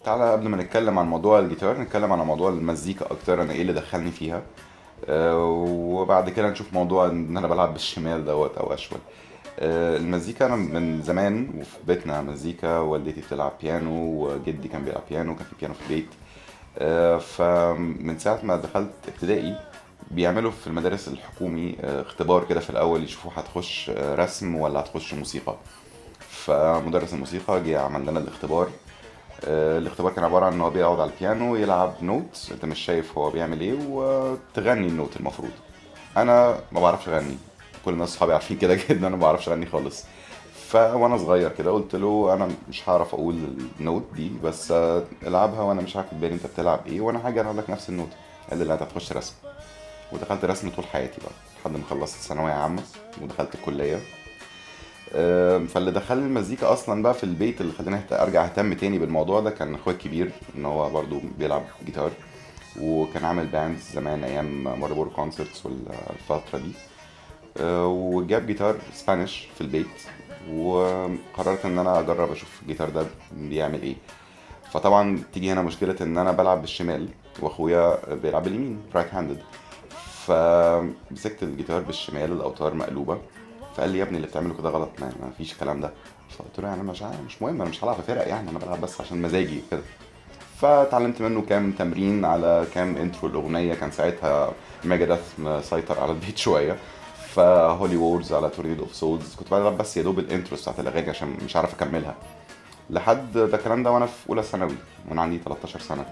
تعالى قبل ما نتكلم عن موضوع الجيتار نتكلم عن موضوع المزيكا اكتر انا ايه اللي دخلني فيها آه، وبعد كده نشوف موضوع ان انا بلعب بالشمال دوت او اشول آه، المزيكا انا من زمان وفي بيتنا مزيكا والدتي بتلعب بيانو وجدي كان بيلعب بيانو كان في بيانو في البيت آه، فمن ساعة ما دخلت ابتدائي بيعملوا في المدارس الحكومي آه، اختبار كده في الأول يشوفوا هتخش آه، رسم ولا هتخش موسيقى فمدرس الموسيقى جه عمل لنا الاختبار آه، الاختبار كان عبارة عن ان هو بيقعد على البيانو يلعب نوت انت مش شايف هو بيعمل ايه وتغني النوت المفروض انا ما بعرفش اغني كل الناس صحابي عارفين كده جدا انا ما بعرفش اغني خالص فوانا صغير كده قلت له انا مش هعرف اقول النوت دي بس آه، العبها وانا مش عارف بالي انت بتلعب ايه وانا هاجي العب لك نفس النوت قال لي لا انت هتخش رسم ودخلت رسم طول حياتي بقى لحد ما خلصت ثانويه عامه ودخلت الكليه آه، فاللي دخل المزيكا اصلا بقى في البيت اللي خلاني أهت- ارجع اهتم تاني بالموضوع ده كان اخويا الكبير ان هو برضو بيلعب جيتار وكان عامل باند زمان ايام ماربور كونسرتس والفتره دي آه، وجاب جيتار سبانيش في البيت وقررت ان انا اجرب اشوف الجيتار ده بيعمل ايه فطبعا تيجي هنا مشكله ان انا بلعب بالشمال واخويا بيلعب باليمين رايت هاندد فمسكت الجيتار بالشمال الاوتار مقلوبه فقال لي يا ابني اللي بتعمله كده غلط ما ما فيش الكلام ده فقلت له يعني مش عارف مش مهم انا مش هلعب في فرق يعني انا بلعب بس عشان مزاجي كده فتعلمت منه كام تمرين على كام انترو الاغنيه كان ساعتها ميجا داث مسيطر على البيت شويه فهولي وورز على تورنيد اوف سولز كنت بلعب بس يا دوب الانترو بتاعت الاغاني عشان مش عارف اكملها لحد ده الكلام ده وانا في اولى ثانوي وانا عندي 13 سنه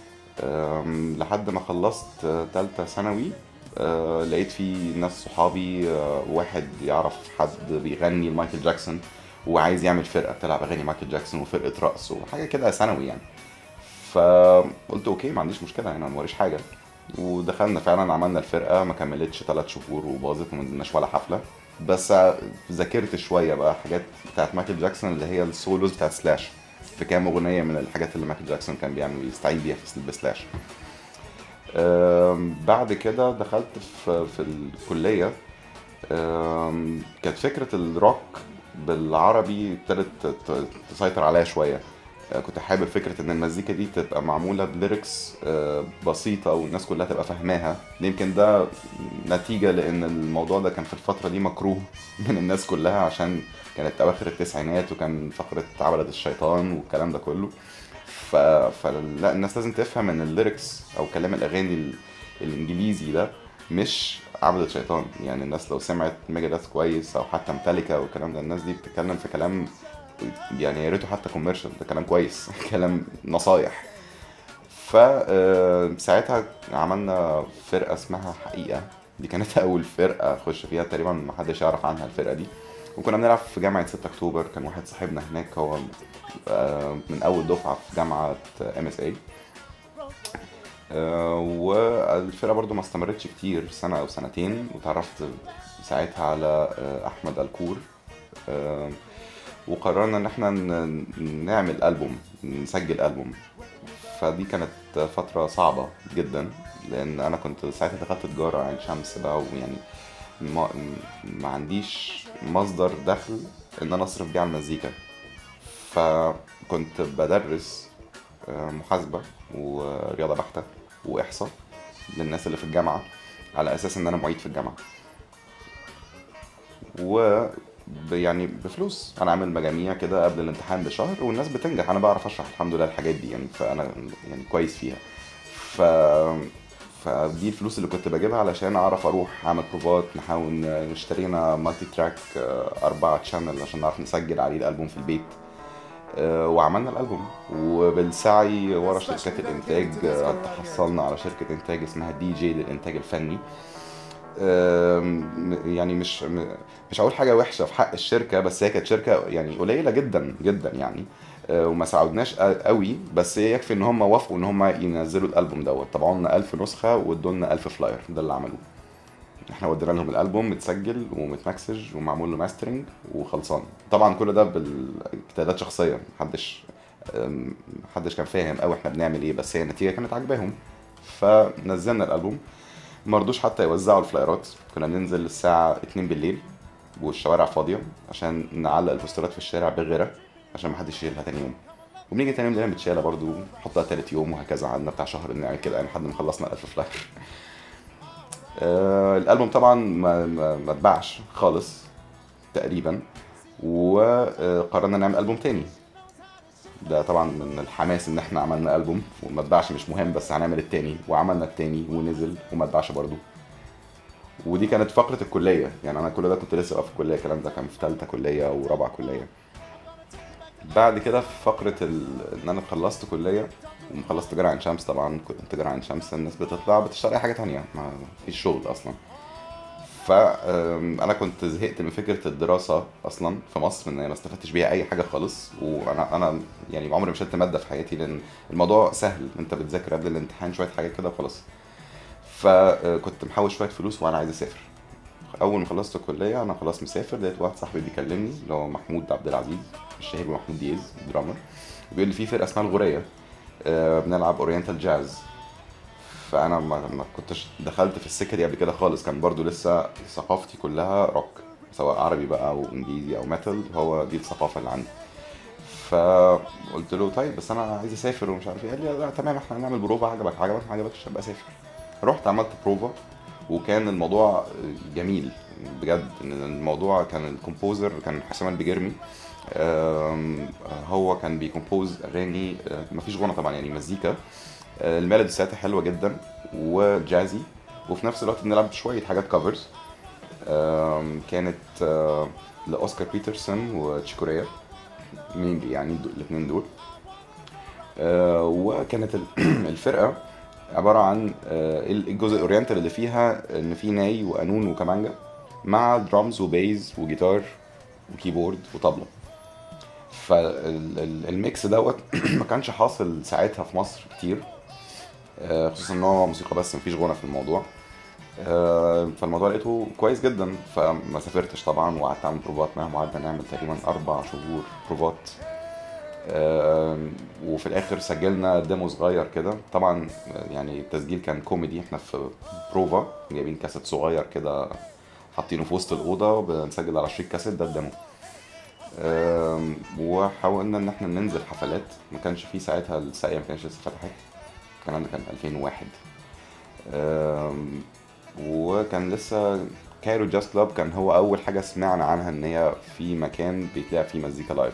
أم، لحد ما خلصت آه، تالتة ثانوي آه، لقيت في ناس صحابي آه، واحد يعرف حد بيغني لمايكل جاكسون وعايز يعمل فرقة بتلعب أغاني مايكل جاكسون وفرقة رقص وحاجة كده ثانوي يعني فقلت أوكي ما عنديش مشكلة أنا موريش حاجة ودخلنا فعلا عملنا الفرقة ما كملتش ثلاث شهور وباظت وما نزلناش ولا حفلة بس ذاكرت شوية بقى حاجات بتاعت مايكل جاكسون اللي هي السولوز بتاعت سلاش في كام أغنية من الحاجات اللي مايكل جاكسون كان بيعمل يستعين بيها في بسلاش أم، بعد كده دخلت في في الكلية أم، كانت فكرة الروك بالعربي ابتدت ت- تسيطر عليا شوية أه، كنت حابب فكرة إن المزيكا دي تبقى معمولة بليركس أه، بسيطة والناس كلها تبقى فاهماها يمكن ده نتيجة لأن الموضوع ده كان في الفترة دي مكروه من الناس كلها عشان كانت أواخر التسعينات وكان فقرة عبلة الشيطان والكلام ده كله ف... فلا الناس لازم تفهم ان الليركس او كلام الاغاني ال... الانجليزي ده مش عبدة شيطان يعني الناس لو سمعت ميجاداث كويس او حتى ميتاليكا والكلام ده الناس دي بتتكلم في كلام يعني يا ريته حتى كوميرشال ده كلام كويس كلام نصايح ف آه، ساعتها عملنا فرقة اسمها حقيقة دي كانت أول فرقة أخش فيها تقريبا محدش يعرف عنها الفرقة دي وكنا بنلعب في جامعة 6 أكتوبر كان واحد صاحبنا هناك هو آه، من أول دفعة في جامعة ام اس اي والفرقة برضو ما استمرتش كتير سنة أو سنتين وتعرفت ساعتها على آه، أحمد الكور آه، وقررنا إن احنا ن- نعمل ألبوم نسجل ألبوم فدي كانت فترة صعبة جدا لأن أنا كنت ساعتها دخلت تجارة عين شمس بقى ويعني ما, ما عنديش مصدر دخل إن أنا أصرف بيه على المزيكا فكنت بدرس آه، محاسبة ورياضة بحتة وإحصاء للناس اللي في الجامعة على أساس إن أنا معيد في الجامعة و ب- يعني بفلوس انا عامل مجاميع كده قبل الامتحان بشهر والناس بتنجح انا بعرف اشرح الحمد لله الحاجات دي يعني فانا يعني كويس فيها ف فدي الفلوس اللي كنت بجيبها علشان اعرف اروح اعمل بروفات نحاول ن- اشترينا مالتي تراك آه، اربعة تشانل عشان نعرف نسجل عليه الالبوم في البيت آه، وعملنا الالبوم وبالسعي ورا شركات الانتاج آه، تحصلنا على شركه انتاج اسمها دي جي للانتاج الفني آم، يعني مش م- مش هقول حاجه وحشه في حق الشركه بس هي كانت شركه يعني قليله جدا جدا يعني آه، وما ساعدناش ق- قوي بس هي يكفي ان هم وافقوا ان هم ينزلوا الالبوم دوت طبعوا لنا 1000 نسخه وادوا لنا 1000 فلاير ده اللي عملوه احنا ودينا لهم الالبوم متسجل ومتمكسج ومعمول له ماسترنج وخلصان طبعا كل ده بالاجتهادات شخصيه محدش أم، محدش كان فاهم قوي احنا بنعمل ايه بس هي النتيجه كانت عاجباهم فنزلنا الالبوم ما رضوش حتى يوزعوا الفلايرات كنا بننزل الساعه 2 بالليل والشوارع فاضيه عشان نعلق البوسترات في الشارع بغيره عشان محدش يشيلها تاني يوم وبنيجي تاني يوم نلاقيها متشاله برضو نحطها تالت يوم وهكذا قعدنا بتاع شهر نعمل كده يعني لحد ما خلصنا الالف فلاير آه الالبوم طبعا ما ما ما اتباعش خالص تقريبا وقررنا نعمل البوم تاني ده طبعا من الحماس ان احنا عملنا البوم وما اتباعش مش مهم بس هنعمل التاني وعملنا التاني ونزل وما اتباعش برضه ودي كانت فقرة الكلية يعني انا كل ده كنت لسه بقى في الكلية الكلام ده كان في ثالثة كلية ورابعة كلية بعد كده في فقرة ال... ان انا خلصت كلية وخلصت تجارة عين شمس طبعا كنت تجارة عين شمس الناس بتطلع بتشتغل اي حاجة تانية ما فيش شغل اصلا فانا كنت زهقت من فكره الدراسه اصلا في مصر ان انا ما استفدتش بيها اي حاجه خالص وانا انا يعني عمري ما شلت ماده في حياتي لان الموضوع سهل انت بتذاكر قبل الامتحان شويه حاجات كده وخلاص فكنت محوش شويه فلوس وانا عايز اسافر اول ما خلصت الكليه انا خلاص مسافر لقيت واحد صاحبي بيكلمني اللي هو محمود عبد العزيز الشهير بمحمود دياز درامر بيقول لي في فرقه اسمها الغوريه آه، بنلعب اورينتال جاز فانا ما, ما كنتش دخلت في السكه دي قبل كده خالص كان برضو لسه ثقافتي كلها روك سواء عربي بقى او انجليزي او ميتال هو دي الثقافه اللي عندي فقلت له طيب بس انا عايز اسافر ومش عارف ايه قال لي لا تمام احنا هنعمل بروفا عجبك عجبك ما عجبكش ابقى اسافر رحت عملت بروفا وكان الموضوع جميل بجد ان الموضوع كان الكومبوزر كان حسام البجرمي آم، هو كان بيكومبوز اغاني آه، مفيش غنى طبعا يعني مزيكا آه، الميلودي بتاعتها حلوه جدا وجازي وفي نفس الوقت بنلعب شويه حاجات كفرز كانت آه، لاوسكار بيترسون وتشيكوريا مين يعني الاثنين دول آه، وكانت ال- الفرقه عباره عن آه، الجزء الاورينتال اللي فيها ان في ناي وقانون وكمانجا مع درامز وبيز وجيتار وكيبورد وطبله فالميكس دوت ما كانش حاصل ساعتها في مصر كتير آه، خصوصا ان هو موسيقى بس مفيش غنى في الموضوع آه، فالموضوع لقيته كويس جدا فما سافرتش طبعا وقعدت اعمل بروفات معاهم وقعدنا نعمل تقريبا اربع شهور بروفات آم، وفي الاخر سجلنا ديمو صغير كده طبعا آه، يعني التسجيل كان كوميدي احنا في بروفا جايبين كاسيت صغير كده حاطينه في وسط الاوضه بنسجل على شريط كاسيت ده الديمو آم، وحاولنا ان احنا ننزل حفلات ما كانش في ساعتها الساقية ما كانش لسه فتحت الكلام ده كان 2001 آم، وكان لسه كايرو جاز كلاب كان هو اول حاجه سمعنا عنها ان هي في مكان بيتلعب فيه مزيكا لايف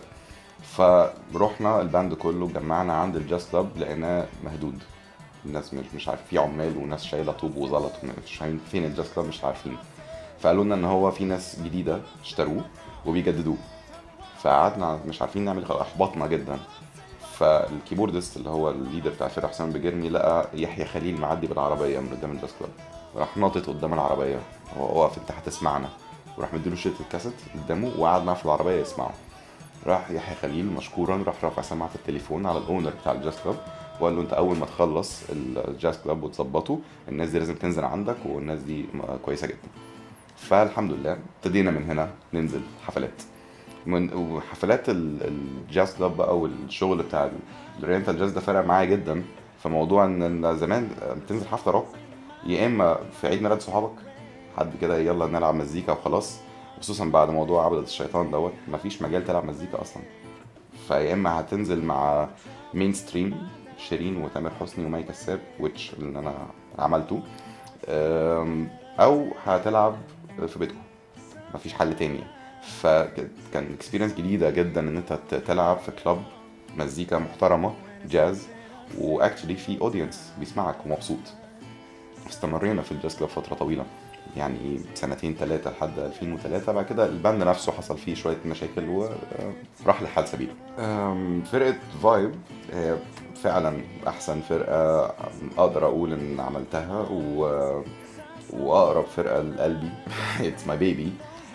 فروحنا الباند كله جمعنا عند الجاز كلاب لقيناه مهدود الناس مش مش عارف في عمال وناس شايله طوب وزلط مش عارفين فين الجاز كلاب مش عارفين فقالوا لنا ان هو في ناس جديده اشتروه وبيجددوه فقعدنا مش عارفين نعمل إيه، احبطنا جدا فالكيبوردست اللي هو الليدر بتاع الفرقه حسام بجرمي لقى يحيى خليل معدي بالعربيه من قدام الجاز كلاب راح ناطط قدام العربيه هو واقف انت هتسمعنا وراح مديله شريط الكاسيت قدامه وقعد معاه في العربيه يسمعه راح يحيى خليل مشكورا راح رافع سماعه التليفون على الاونر بتاع الجاز كلاب وقال له انت اول ما تخلص الجاز كلاب وتظبطه الناس دي لازم تنزل عندك والناس دي م- كويسه جدا فالحمد لله ابتدينا من هنا ننزل حفلات من وحفلات ال- الجاز كلاب بقى والشغل بتاع الاورينتال جاز ده فرق معايا جدا في موضوع ان إن زمان بتنزل حفله روك يا اما في عيد ميلاد صحابك حد كده يلا نلعب مزيكا وخلاص خصوصا بعد موضوع عبدة الشيطان دوت مفيش مجال تلعب مزيكا اصلا فيا اما هتنزل مع مين ستريم شيرين وتامر حسني ومي كساب ويتش اللي انا عملته أم، او هتلعب في بيتكم مفيش حل تاني فكان اكسبيرينس جديده جدا ان انت ت- تلعب في كلاب مزيكا محترمه جاز واكشلي في اودينس بيسمعك ومبسوط استمرينا في الجاز كلاب فتره طويله يعني سنتين ثلاثة لحد 2003 بعد كده الباند نفسه حصل فيه شوية مشاكل وراح لحال سبيله أم، فرقة فايب هي فعلا أحسن فرقة أقدر أقول إن عملتها و... وأقرب فرقة لقلبي اتس ماي بيبي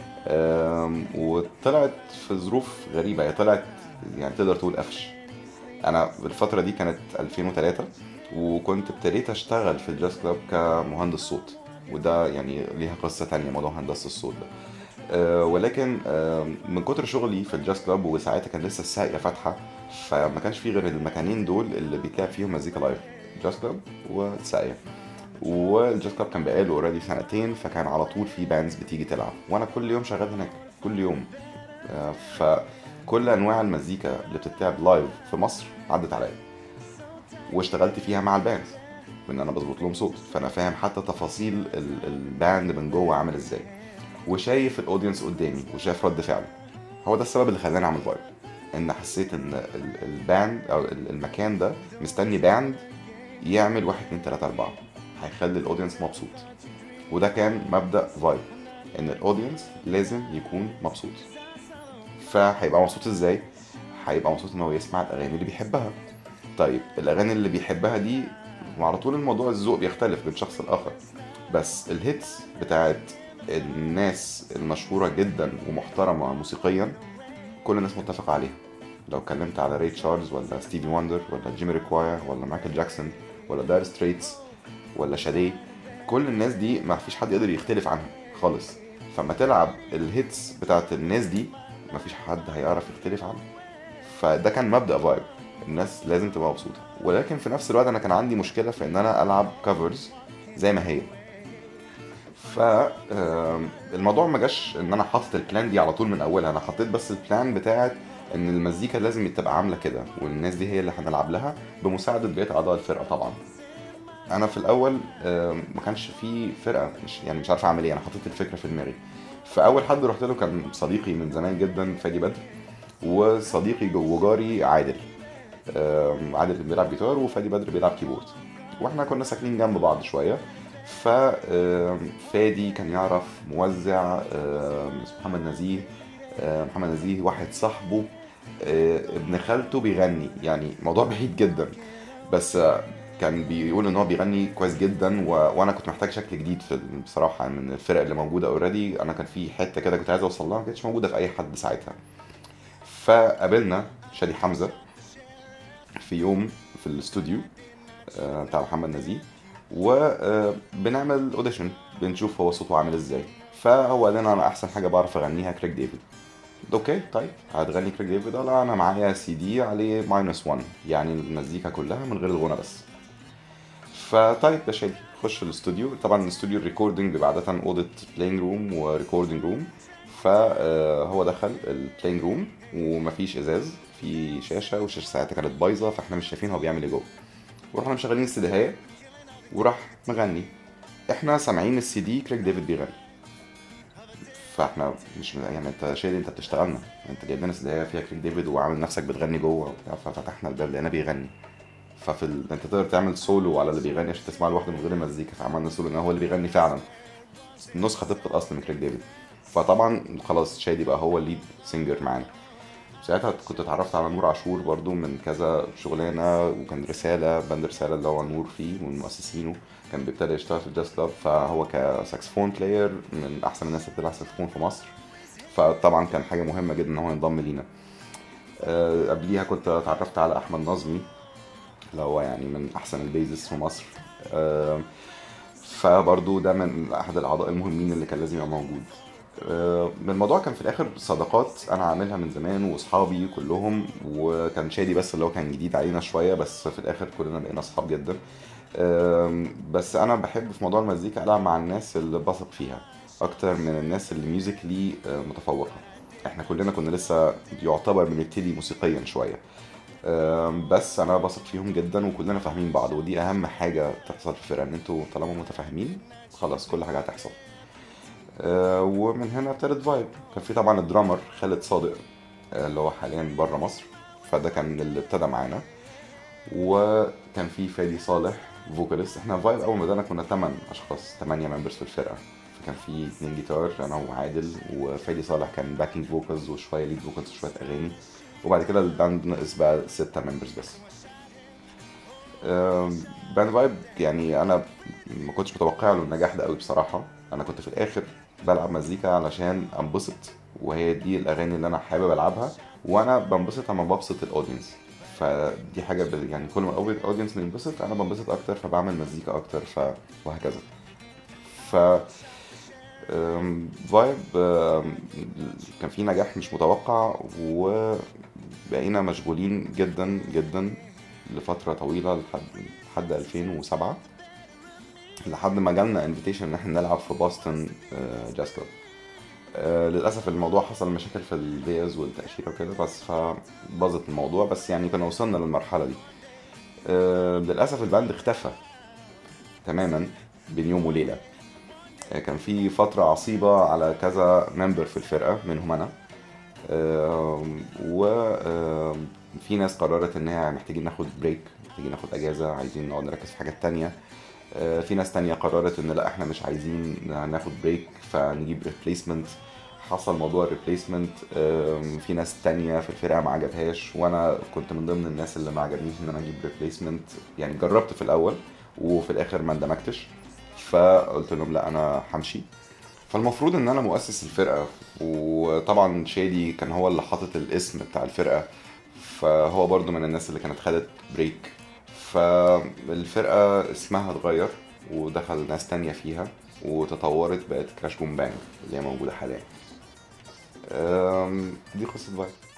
وطلعت في ظروف غريبة هي طلعت يعني تقدر تقول قفش أنا الفترة دي كانت 2003 وكنت ابتديت أشتغل في الجاز كلاب كمهندس صوت وده يعني ليها قصة تانية موضوع هندسة الصوت ده أه ولكن أه من كتر شغلي في الجاز كلاب وساعتها كان لسه الساقية فاتحة فما كانش في غير المكانين دول اللي بيتلعب فيهم مزيكا لايف جاز كلاب والساقية والجاز كلاب كان بقاله اوريدي سنتين فكان على طول في باندز بتيجي تلعب وانا كل يوم شغال هناك كل يوم آه، كل انواع المزيكا اللي بتتلعب لايف في مصر عدت عليا واشتغلت فيها مع الباند ان انا بظبط لهم صوت فانا فاهم حتى تفاصيل ال- الباند من جوه عامل ازاي وشايف الاودينس قدامي وشايف رد فعله هو ده السبب اللي خلاني اعمل فايب ان حسيت ان ال- الباند او ال- المكان ده مستني باند يعمل واحد اتنين تلاته اربعه هيخلي الاودينس مبسوط وده كان مبدا فايب ان الاودينس لازم يكون مبسوط فهيبقى مبسوط ازاي هيبقى مبسوط ان هو يسمع الاغاني اللي بيحبها طيب الاغاني اللي بيحبها دي وعلى طول الموضوع الذوق بيختلف من شخص لاخر بس الهيتس بتاعت الناس المشهوره جدا ومحترمه موسيقيا كل الناس متفقه عليها لو اتكلمت على ري تشارلز ولا ستيفي وندر ولا جيمي ريكواير ولا مايكل جاكسون ولا داير ستريتس ولا شادي كل الناس دي ما فيش حد يقدر يختلف عنها خالص فما تلعب الهيتس بتاعت الناس دي ما فيش حد هيعرف يختلف عنها فده كان مبدأ فايب الناس لازم تبقى مبسوطة ولكن في نفس الوقت انا كان عندي مشكلة في ان انا العب كفرز زي ما هي ف آم، الموضوع ما جاش ان انا حاطط البلان دي على طول من اولها انا حطيت بس البلان بتاعت ان المزيكا لازم تبقى عامله كده والناس دي هي اللي هنلعب لها بمساعده بقيه اعضاء الفرقه طبعا انا في الاول آم، ما كانش في فرقه مش يعني مش عارف اعمل ايه انا حطيت الفكره في دماغي فاول حد رحت له كان صديقي من زمان جدا فادي بدر وصديقي جو- وجاري عادل آم، عادل كان بيلعب جيتار وفادي بدر بيلعب كيبورد واحنا كنا ساكنين جنب بعض شويه ففادي كان يعرف موزع آم، اسمه محمد نزيه آم، محمد نزيه واحد صاحبه آه، ابن خالته بيغني يعني موضوع بعيد جدا بس آه، كان بيقول ان هو بيغني كويس جدا و... وانا كنت محتاج شكل جديد في بصراحه من الفرق اللي موجوده اوريدي انا كان في حته كده كنت عايز اوصل لها ما كانتش موجوده في اي حد ساعتها فقابلنا شادي حمزه في يوم في الاستوديو آه، بتاع محمد نزيه وبنعمل اوديشن بنشوف هو صوته عامل ازاي فهو قال لنا انا احسن حاجه بعرف اغنيها كريك ديفيد اوكي طيب هتغني كريك ديفيد لا انا معايا سي دي عليه ماينس 1 يعني المزيكا كلها من غير الغنى بس فطيب يا شادي خش الاستوديو طبعا الاستوديو الريكوردنج بيبقى عاده اوضه بلاينج روم وريكوردنج روم فهو دخل البلاينج روم ومفيش ازاز في شاشه والشاشه ساعتها كانت بايظه فاحنا مش شايفين هو بيعمل ايه جوه ورحنا مشغلين السيديهايه وراح مغني احنا سامعين السي دي كريك ديفيد بيغني فاحنا مش يعني انت شادي انت بتشتغلنا انت جايب لنا سيديهايه فيها كريك ديفيد وعامل نفسك بتغني جوه وبتاع ففتحنا الباب لقيناه بيغني ففي ال... انت تقدر تعمل سولو على اللي بيغني عشان تسمعه لوحده من غير المزيكا فعملنا سولو ان هو اللي بيغني فعلا نسخه طبق الاصل من كريك ديفيد فطبعا خلاص شادي بقى هو الليد سينجر معانا ساعتها كنت اتعرفت على نور عاشور برضو من كذا شغلانه وكان رساله باند رساله اللي هو نور فيه من مؤسسينه كان بيبتدي يشتغل في الجاز كلاب فهو كساكسفون بلاير من احسن الناس اللي بتلعب ساكسفون في مصر فطبعا كان حاجه مهمه جدا ان هو ينضم لينا أه قبليها كنت اتعرفت على احمد نظمي اللي هو يعني من احسن البيزس في مصر أه فبرضو ده من احد الاعضاء المهمين اللي كان لازم يبقى موجود أه الموضوع كان في الاخر صداقات انا عاملها من زمان واصحابي كلهم وكان شادي بس اللي هو كان جديد علينا شويه بس في الاخر كلنا بقينا اصحاب جدا أه بس انا بحب في موضوع المزيكا العب مع الناس اللي بثق فيها اكتر من الناس اللي ميوزيكلي متفوقه احنا كلنا كنا لسه يعتبر بنبتدي موسيقيا شويه بس انا بثق فيهم جدا وكلنا فاهمين بعض ودي اهم حاجه تحصل في الفرقه ان انتوا طالما متفاهمين خلاص كل حاجه هتحصل ومن هنا ابتدت فايب كان في طبعا الدرامر خالد صادق اللي هو حاليا بره مصر فده كان اللي ابتدى معانا وكان في فادي صالح فوكاليست احنا فايب اول ما بدانا كنا 8 اشخاص 8 ممبرز في الفرقه فكان في اتنين جيتار انا وعادل وفادي صالح كان باكينج فوكالز وشويه ليد فوكالز وشويه اغاني وبعد كده الباند ناقص بقى ستة ممبرز بس باند فايب يعني انا ما كنتش متوقع له النجاح ده قوي بصراحه انا كنت في الاخر بلعب مزيكا علشان انبسط وهي دي الاغاني اللي انا حابب العبها وانا بنبسط لما ببسط الاودينس فدي حاجه يعني كل ما الاودينس بينبسط انا بنبسط اكتر فبعمل مزيكا اكتر ف... وهكذا ف فايب كان في نجاح مش متوقع وبقينا مشغولين جدا جدا لفترة طويلة لحد لحد 2007 لحد ما جالنا انفيتيشن ان احنا نلعب في بoston جاز كلاب آه، للاسف الموضوع حصل مشاكل في الفيز والتاشيره وكده بس فباظت الموضوع بس يعني كنا وصلنا للمرحله دي آه، للاسف الباند اختفى تماما بين يوم وليله آه، كان في فتره عصيبه على كذا ممبر في الفرقه منهم انا وفي ناس قررت ان هي محتاجين ناخد بريك محتاجين ناخد اجازه عايزين نقعد نركز في حاجات تانية آه، في ناس تانية قررت ان لا احنا مش عايزين ناخد بريك فنجيب ريبليسمنت حصل موضوع الريبليسمنت في ناس تانية في الفرقة ما عجبهاش وانا كنت من ضمن الناس اللي ما عجبنيش ان انا اجيب ريبليسمنت يعني جربت في الاول وفي الاخر ما اندمجتش فقلت لهم لا انا همشي فالمفروض ان انا مؤسس الفرقة وطبعا شادي كان هو اللي حاطط الاسم بتاع الفرقة فهو برضو من الناس اللي كانت خدت بريك فالفرقة اسمها اتغير ودخل ناس تانية فيها وتطورت بقت كراش بوم بانج اللي هي موجودة حاليا أم، دي قصة فايب